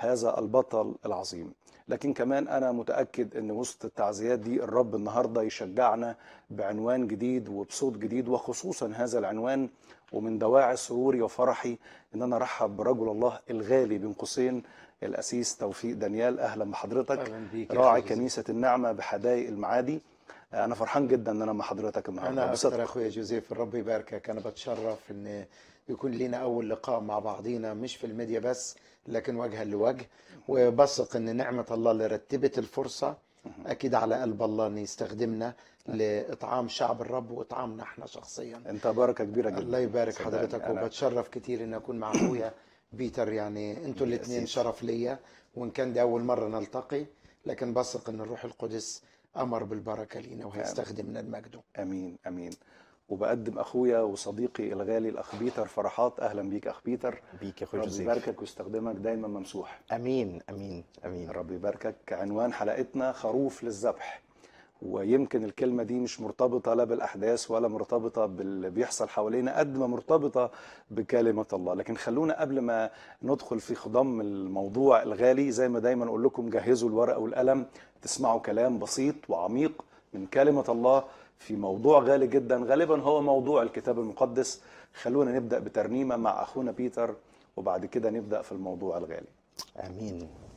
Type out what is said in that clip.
هذا البطل العظيم لكن كمان انا متاكد ان وسط التعزيات دي الرب النهارده يشجعنا بعنوان جديد وبصوت جديد وخصوصا هذا العنوان ومن دواعي سروري وفرحي ان انا ارحب برجل الله الغالي بين قوسين الاسيس توفيق دانيال اهلا بحضرتك أهلاً بيك يا راعي أخي جوزيف. كنيسه النعمه بحدائق المعادي انا فرحان جدا ان انا مع حضرتك النهارده انا بصدق. اكثر اخويا جوزيف الرب يباركك انا بتشرف ان يكون لنا اول لقاء مع بعضينا مش في الميديا بس لكن وجها لوجه وبثق ان نعمه الله اللي رتبت الفرصه اكيد على قلب الله ان يستخدمنا لاطعام شعب الرب واطعامنا احنا شخصيا انت بركه كبيره جدا الله يبارك صدقني. حضرتك أنا- وبتشرف كتير ان اكون مع اخويا بيتر يعني انتوا الاثنين أسيس. شرف ليا وان كان دي اول مره نلتقي لكن بثق ان الروح القدس امر بالبركه لينا وهيستخدمنا لمجده امين امين وبقدم اخويا وصديقي الغالي الاخ بيتر فرحات اهلا بيك اخ بيتر بيك يا اخويا رب جوزيف يباركك ويستخدمك دايما ممسوح امين امين امين رب يباركك عنوان حلقتنا خروف للذبح ويمكن الكلمة دي مش مرتبطة لا بالأحداث ولا مرتبطة باللي بيحصل حوالينا قد ما مرتبطة بكلمة الله لكن خلونا قبل ما ندخل في خضم الموضوع الغالي زي ما دايما أقول لكم جهزوا الورقة والقلم تسمعوا كلام بسيط وعميق من كلمة الله في موضوع غالي جدا غالبا هو موضوع الكتاب المقدس خلونا نبدأ بترنيمة مع أخونا بيتر وبعد كده نبدأ في الموضوع الغالي امين